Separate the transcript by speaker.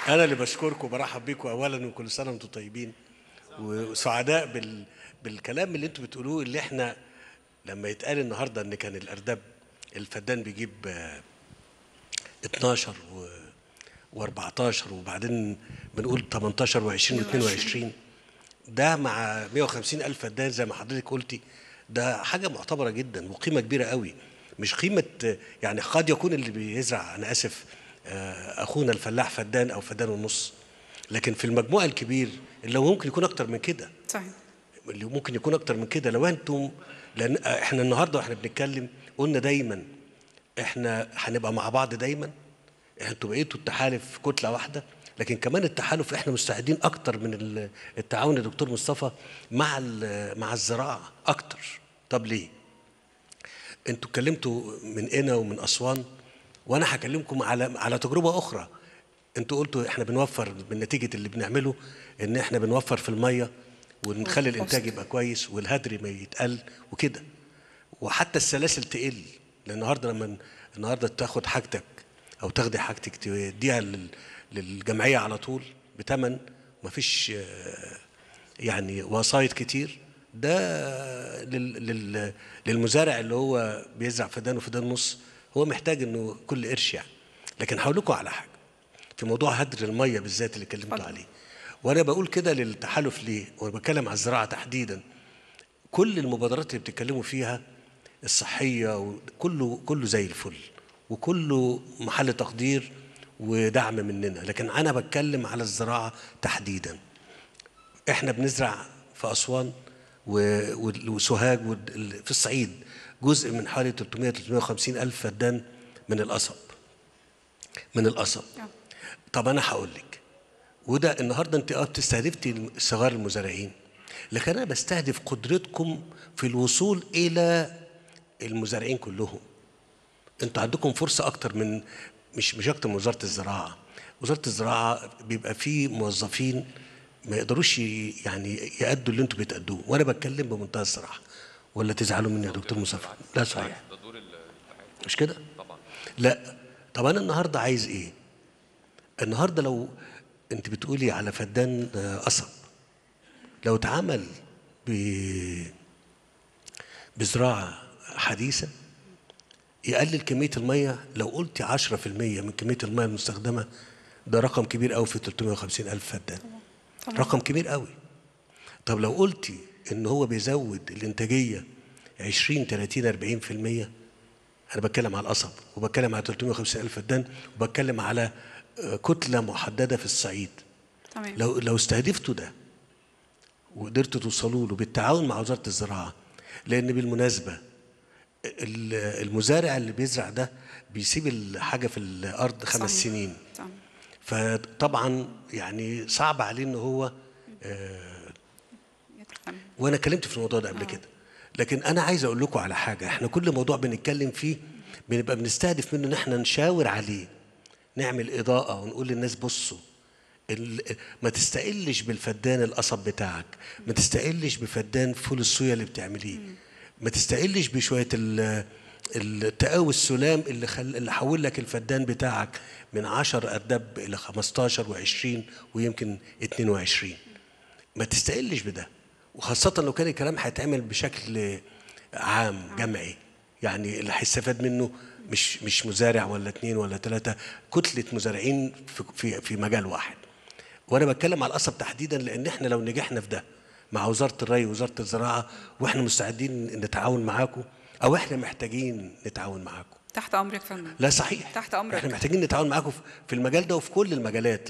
Speaker 1: انا اللي بشكركم وبرحب بيكم اولا وكل سنه وانتم طيبين وسعداء بال... بالكلام اللي انتم بتقولوه اللي احنا لما يتقال النهارده ان كان الارداب الفدان بيجيب آه، 12 و و14 وبعدين بنقول 18 و20 و22 ده مع 150 الف فدان زي ما حضرتك قلتي ده حاجه معتبره جدا وقيمه كبيره قوي مش قيمه آه، يعني قد يكون اللي بيزرع انا اسف آه، اخونا الفلاح فدان او فدان ونص لكن في المجموع الكبير اللي هو ممكن يكون اكتر من كده
Speaker 2: صحيح
Speaker 1: اللي ممكن يكون اكتر من كده لو انتم لان احنا النهارده واحنا بنتكلم قلنا دايما احنا هنبقى مع بعض دايما انتوا بقيتوا التحالف كتله واحده لكن كمان التحالف احنا مستعدين اكتر من ال- التعاون يا دكتور مصطفى مع ال- مع الزراعه اكتر طب ليه انتوا اتكلمتوا من هنا ومن اسوان وانا هكلمكم على على تجربه اخرى انتوا قلتوا احنا بنوفر بالنتيجه اللي بنعمله ان احنا بنوفر في الميه ونخلي الانتاج يبقى كويس والهدر ما يتقل وكده وحتى السلاسل تقل لان النهارده لما ن- النهارده تاخد حاجتك او تاخدي حاجتك تديها لل- للجمعيه على طول بتمن مفيش آه، يعني وسايط كتير ده لل لل للمزارع اللي هو بيزرع فدان وفدان نص هو محتاج انه كل قرش يعني لكن هقول لكم على حاجه في موضوع هدر الميه بالذات اللي اتكلمت
Speaker 2: اتفضل.
Speaker 1: عليه وانا بقول كده للتحالف ليه وانا بتكلم على الزراعه تحديدا كل المبادرات اللي بتتكلموا فيها الصحيه وكله كله زي الفل وكله محل تقدير ودعم مننا لكن انا بتكلم على الزراعه تحديدا احنا بنزرع في اسوان و- و- وسوهاج وال- في الصعيد جزء من حوالي 300 350 الف فدان من القصب من القصب
Speaker 2: آه.
Speaker 1: طب انا هقول لك وده النهارده انت اه بتستهدفتي صغار المزارعين لكن انا بستهدف قدرتكم في الوصول الى المزارعين كلهم انتوا عندكم فرصه اكتر من مش مش اكتر من وزاره الزراعه وزاره الزراعه بيبقى فيه موظفين ما يقدروش ي- يعني يأدوا اللي انتوا بتأدوه وانا بتكلم بمنتهى الصراحه ولا تزعلوا مني يا دكتور مصطفى لا صحيح
Speaker 3: ده دور الاتحاد
Speaker 1: مش كده
Speaker 3: طبعا
Speaker 1: لا طب انا النهارده عايز ايه النهارده لو انت بتقولي على فدان آه، قصب لو اتعمل ب بزراعه حديثه يقلل كميه الميه لو قلتي 10% من كميه الميه المستخدمه ده رقم كبير قوي في 350 الف فدان
Speaker 2: طبعا.
Speaker 1: رقم كبير قوي طب لو قلتي ان هو بيزود الانتاجيه 20 30 40% انا بتكلم على القصب وبتكلم على 350 الف فدان وبتكلم على آه، كتله محدده في الصعيد
Speaker 2: تمام
Speaker 1: لو لو استهدفتوا ده وقدرتوا توصلوا له بالتعاون مع وزاره الزراعه لان بالمناسبه ال- المزارع اللي بيزرع ده بيسيب الحاجه في الارض خمس
Speaker 2: صحيح.
Speaker 1: سنين
Speaker 2: تمام.
Speaker 1: فطبعا يعني صعب عليه ان هو
Speaker 2: يتفهم.
Speaker 1: وانا اتكلمت في الموضوع ده قبل كده لكن انا عايز اقول لكم على حاجه احنا كل موضوع بنتكلم فيه بنبقى بنستهدف منه ان احنا نشاور عليه نعمل اضاءه ونقول للناس بصوا ال- ما تستقلش بالفدان القصب بتاعك ما تستقلش بفدان فول الصويا اللي بتعمليه ما تستقلش بشويه ال- التقاوي السلام اللي خل... اللي حول لك الفدان بتاعك من 10 ارداب الى 15 و20 ويمكن 22 ما تستقلش بده وخاصة لو كان الكلام هيتعمل بشكل عام جمعي يعني اللي هيستفاد منه مش مش مزارع ولا اتنين ولا ثلاثة كتلة مزارعين في في في مجال واحد وانا بتكلم على القصب تحديدا لان احنا لو نجحنا في ده مع وزارة الري ووزارة الزراعة واحنا مستعدين نتعاون معاكم او احنا محتاجين نتعاون معاكم
Speaker 2: تحت امرك فندم
Speaker 1: لا صحيح
Speaker 2: تحت أمرك.
Speaker 1: احنا محتاجين نتعاون معاكم في- في المجال ده وفي كل المجالات